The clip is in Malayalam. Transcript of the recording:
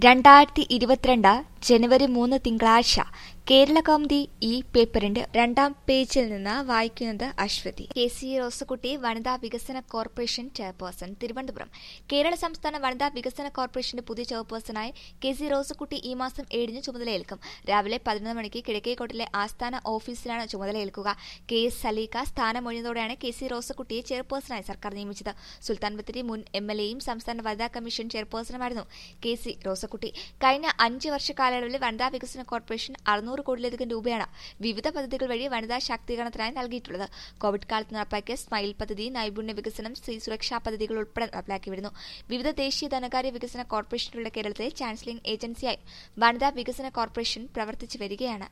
രണ്ടായിരത്തി ഇരുപത്തിരണ്ട് ജനുവരി മൂന്ന് തിങ്കളാഴ്ച കേരള കൗമുദി ഈ പേപ്പറിന്റെ രണ്ടാം പേജിൽ നിന്ന് വായിക്കുന്നത് അശ്വതി കെ സി റോസക്കുട്ടി വനിതാ വികസന കോർപ്പറേഷൻ ചെയർപേഴ്സൺ തിരുവനന്തപുരം കേരള സംസ്ഥാന വനിതാ വികസന കോർപ്പറേഷന്റെ പുതിയ ചെയർപേഴ്സണായി കെ സി റോസക്കുട്ടി ഈ മാസം ഏഴിന് ചുമതലയേൽക്കും രാവിലെ പതിനൊന്ന് മണിക്ക് കിഴക്കേക്കോട്ടിലെ ആസ്ഥാന ഓഫീസിലാണ് ചുമതലയേൽക്കുക കെ എസ് സലീഖ സ്ഥാനമൊഴിഞ്ഞതോടെയാണ് കെ സി റോസക്കുട്ടിയെ ചെയർപേഴ്സണായി സർക്കാർ നിയമിച്ചത് സുൽത്താൻ ബത്തേരി മുൻ എം എൽ എയും സംസ്ഥാന വനിതാ കമ്മീഷൻ ചെയർപേഴ്സണുമായിരുന്നു കെ സി റോസക്കുട്ടി കഴിഞ്ഞ അഞ്ച് വർഷ കാലയളവിൽ വനിതാ വികസന കോർപ്പറേഷൻ അറുന്നൂറ് കോടിയിലധികം രൂപയാണ് വിവിധ പദ്ധതികൾ വഴി വനിതാ ശാക്തീകരണത്തിനായി നൽകിയിട്ടുള്ളത് കോവിഡ് കാലത്ത് നടപ്പാക്കിയ സ്മൈൽ പദ്ധതി നൈപുണ്യ വികസനം സ്ത്രീ സുരക്ഷാ പദ്ധതികൾ ഉൾപ്പെടെ നടപ്പിലാക്കി വരുന്നു വിവിധ ദേശീയ ധനകാര്യ വികസന കോർപ്പറേഷനുകളുടെ കേരളത്തിലെ ചാൻസലിംഗ് ഏജൻസിയായി വനിതാ വികസന കോർപ്പറേഷൻ പ്രവർത്തിച്ചു വരികയാണ്